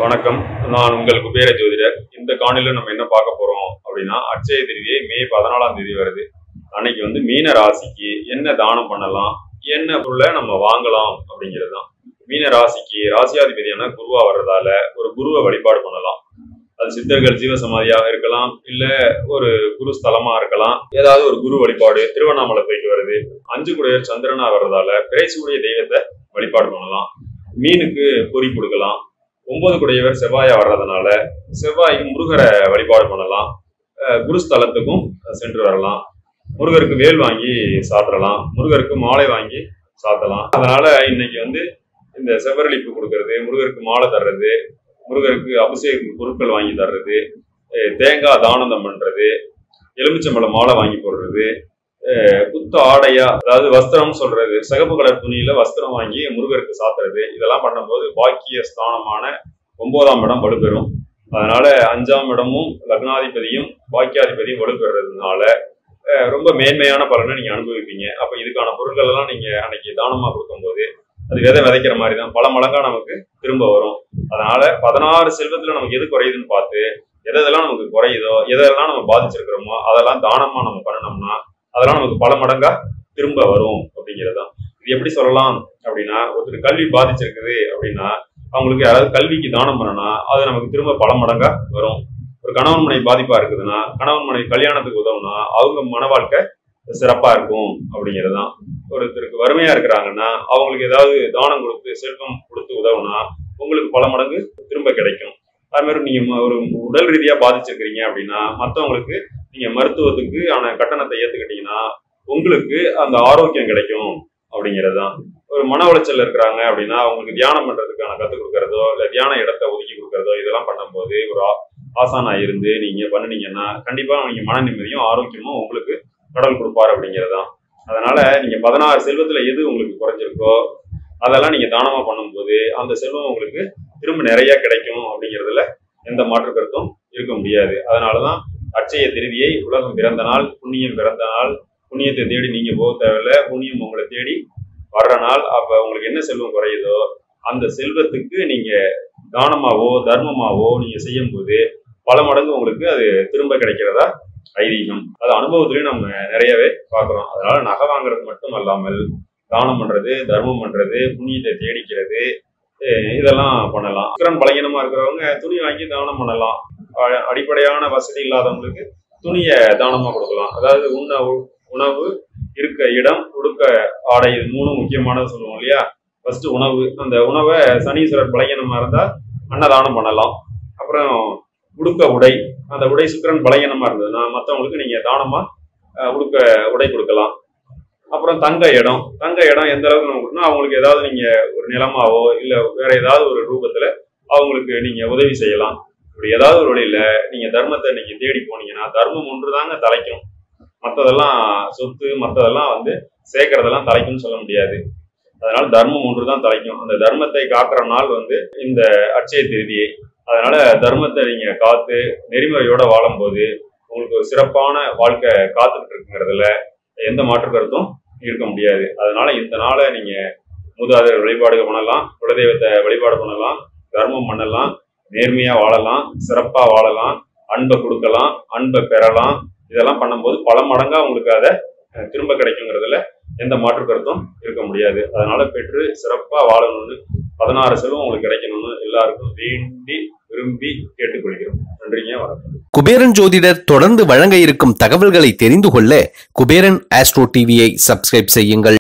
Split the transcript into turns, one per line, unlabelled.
வணக்கம் நான் உங்கள் குபேர ஜோதிடர் இந்த காணொலியில நம்ம என்ன பார்க்க போறோம் அப்படின்னா அட்சய திருதியை மே பதினாலாம் தேதி வருது அன்னைக்கு வந்து மீன ராசிக்கு என்ன தானம் பண்ணலாம் என்ன பொருளை நம்ம வாங்கலாம் அப்படிங்கிறது தான் மீன ராசிக்கு ராசியாதிபதியான குருவா வர்றதால ஒரு குருவை வழிபாடு பண்ணலாம் அது சித்தர்கள் ஜீவசமாதியாக இருக்கலாம் இல்ல ஒரு குரு ஸ்தலமா இருக்கலாம் ஏதாவது ஒரு குரு வழிபாடு திருவண்ணாமலை போயிட்டு வருது அஞ்சு குடையர் சந்திரனா வர்றதால பிரைசுடைய தெய்வத்தை வழிபாடு பண்ணலாம் மீனுக்கு பொறி கொடுக்கலாம் ஒன்பது குடையவர் செவ்வாயா வர்றதுனால செவ்வாய் முருகரை வழிபாடு பண்ணலாம் அஹ் குருஸ்தலத்துக்கும் சென்று வரலாம் முருகருக்கு வேல் வாங்கி சாப்பிடலாம் முருகருக்கு மாலை வாங்கி சாத்தலாம் அதனால இன்னைக்கு வந்து இந்த செவ்வரளிப்பு கொடுக்கறது முருகருக்கு மாலை தர்றது முருகருக்கு அபிஷேக பொருட்கள் வாங்கி தர்றது அஹ் தேங்காய் தானந்தம் பண்றது எலுமிச்சம்பழம் மாலை வாங்கி போடுறது அஹ் புத்த ஆடையா அதாவது வஸ்திரம் சொல்றது சிகப்பு கலர் துணியில வஸ்திரம் வாங்கி முருகருக்கு சாத்துறது இதெல்லாம் பண்ணும்போது பாக்கிய ஸ்தானமான ஒன்பதாம் இடம் வலுப்பெறும் அதனால அஞ்சாம் இடமும் லக்னாதிபதியும் பாக்கியாதிபதியும் வலுப்பெறதுனால அஹ் ரொம்ப மேன்மையான பலனை நீங்க அனுபவிப்பீங்க அப்ப இதுக்கான பொருட்கள் எல்லாம் நீங்க அன்னைக்கு தானமா கொடுக்கும்போது அது விதை விதைக்கிற மாதிரி தான் பல மடங்கா நமக்கு திரும்ப வரும் அதனால பதினாறு செல்வத்துல நமக்கு எது குறையுதுன்னு பார்த்து எதெல்லாம் நமக்கு குறையுதோ எதெல்லாம் நம்ம பாதிச்சிருக்கிறோமோ அதெல்லாம் தானமா நம்ம பண்ணணும்னா அதெல்லாம் நமக்கு பல மடங்கா திரும்ப வரும் அப்படிங்கிறது தான் இது எப்படி சொல்லலாம் அப்படின்னா ஒருத்தர் கல்வி பாதிச்சிருக்குது அப்படின்னா அவங்களுக்கு யாராவது கல்விக்கு தானம் பண்ணனா அது நமக்கு திரும்ப பல மடங்கா வரும் ஒரு கணவன் மனை பாதிப்பா இருக்குதுன்னா கணவன் மனை கல்யாணத்துக்கு உதவுனா அவங்க மன வாழ்க்கை சிறப்பா இருக்கும் அப்படிங்கிறது தான் ஒருத்தருக்கு வறுமையா இருக்கிறாங்கன்னா அவங்களுக்கு ஏதாவது தானம் கொடுத்து செல்வம் கொடுத்து உதவுனா உங்களுக்கு பல மடங்கு திரும்ப கிடைக்கும் அது மாதிரி நீங்க ம- ஒரு உடல் ரீதியா பாதிச்சிருக்கிறீங்க அப்படின்னா மத்தவங்களுக்கு நீங்க மருத்துவத்துக்கு ஆன கட்டணத்தை ஏத்துக்கிட்டீங்கன்னா உங்களுக்கு அந்த ஆரோக்கியம் கிடைக்கும் அப்படிங்கிறது தான் ஒரு மன உளைச்சல் இருக்கிறாங்க அப்படின்னா அவங்களுக்கு தியானம் பண்றதுக்கான கத்துக் கொடுக்கறதோ இல்ல தியான இடத்தை ஒதுக்கி கொடுக்கறதோ இதெல்லாம் பண்ணும்போது ஒரு ஆ- ஆசானா இருந்து நீங்க பண்ணுனீங்கன்னா கண்டிப்பா நீங்க மன நிம்மதியும் ஆரோக்கியமும் உங்களுக்கு கடவுள் கொடுப்பாரு அப்படிங்கிறது தான் அதனால நீங்க பதினாறு செல்வத்துல எது உங்களுக்கு குறைஞ்சிருக்கோ அதெல்லாம் நீங்க தானமா பண்ணும்போது அந்த செல்வம் உங்களுக்கு திரும்ப நிறைய கிடைக்கும் அப்படிங்கிறதுல எந்த மாற்று கருத்தும் இருக்க முடியாது அதனாலதான் அட்சய திருதியை உலகம் பிறந்த நாள் புண்ணியம் பிறந்த நாள் புண்ணியத்தை தேடி நீங்க போக தேவையில்ல புண்ணியம் உங்களை தேடி வர்ற நாள் அப்ப உங்களுக்கு என்ன செல்வம் குறையுதோ அந்த செல்வத்துக்கு நீங்க தானமாவோ தர்மமாவோ நீங்க செய்யும் போது பல மடங்கு உங்களுக்கு அது திரும்ப கிடைக்கிறதா ஐதீகம் அது அனுபவத்திலையும் நம்ம நிறையவே பார்க்கிறோம் அதனால நகை வாங்குறது மட்டும் அல்லாமல் தானம் பண்றது தர்மம் பண்றது புண்ணியத்தை தேடிக்கிறது அஹ் இதெல்லாம் பண்ணலாம் சுக்கிரன் பலகீனமா இருக்கிறவங்க துணி வாங்கி தானம் பண்ணலாம் அ- அடிப்படையான வசதி இல்லாதவங்களுக்கு துணியை தானமா கொடுக்கலாம் அதாவது உண்ண உ- உணவு இருக்க இடம் உடுக்க ஆடை இது மூணும் முக்கியமானது சொல்லுவோம் இல்லையா ஃபர்ஸ்ட் உணவு அந்த உணவை சனீஸ்வரர் பலகீனமா இருந்தா அன்னதானம் பண்ணலாம் அப்புறம் உடுக்க உடை அந்த உடை சுக்கிரன் பலகீனமா இருந்ததுன்னா மற்றவங்களுக்கு நீங்க தானமா அஹ், உடுக்க உடை கொடுக்கலாம் அப்புறம் தங்க இடம் தங்க இடம் எந்த அளவுக்கு நம்ம கொடுக்கணும் அவங்களுக்கு ஏதாவது நீங்க ஒரு நிலமாவோ இல்ல வேற ஏதாவது ஒரு ரூபத்துல அவங்களுக்கு நீங்க உதவி செய்யலாம் இப்படி ஏதாவது ஒரு வழியில நீங்க தர்மத்தை நீங்க தேடி போனீங்கன்னா தர்மம் ஒன்று தாங்க தலைக்கும் மற்றதெல்லாம் சொத்து மற்றதெல்லாம் வந்து சேர்க்கறதெல்லாம் தலைக்கும்னு சொல்ல முடியாது அதனால தர்மம் ஒன்று தான் தலைக்கும் அந்த தர்மத்தை காக்கிற நாள் வந்து இந்த அட்சய திருதியை அதனால தர்மத்தை நீங்க காத்து நெறிமுறையோட வாழும்போது உங்களுக்கு ஒரு சிறப்பான வாழ்க்கை காத்துக்கிட்டு இருக்குங்கிறதுல எந்த மாற்று கருத்தும் இருக்க முடியாது அதனால இந்த நாளை நீங்க மூதாதையர் வழிபாடுகள் பண்ணலாம் குலதெய்வத்தை வழிபாடு பண்ணலாம் தர்மம் பண்ணலாம் நேர்மையா வாழலாம் சிறப்பா வாழலாம் அன்பை கொடுக்கலாம் அன்பை பெறலாம் இதெல்லாம் பண்ணும்போது பல மடங்கா உங்களுக்கு அதை அஹ், திரும்ப கிடைக்குங்கிறதுல எந்த மாற்று கருத்தும் இருக்க முடியாது அதனால பெற்று சிறப்பா வாழணும்னு பதினாறு செல்வம் உங்களுக்கு கிடைக்கணும்னு எல்லாருக்கும் வேண்டி விரும்பி கேட்டுக்கொள்கிறோம் நன்றிங்க வணக்கம்
குபேரன் ஜோதிடர் தொடர்ந்து வழங்க இருக்கும் தகவல்களை தெரிந்து கொள்ள குபேரன் ஆஸ்ட்ரோ டிவியை சப்ஸ்கிரைப் செய்யுங்கள்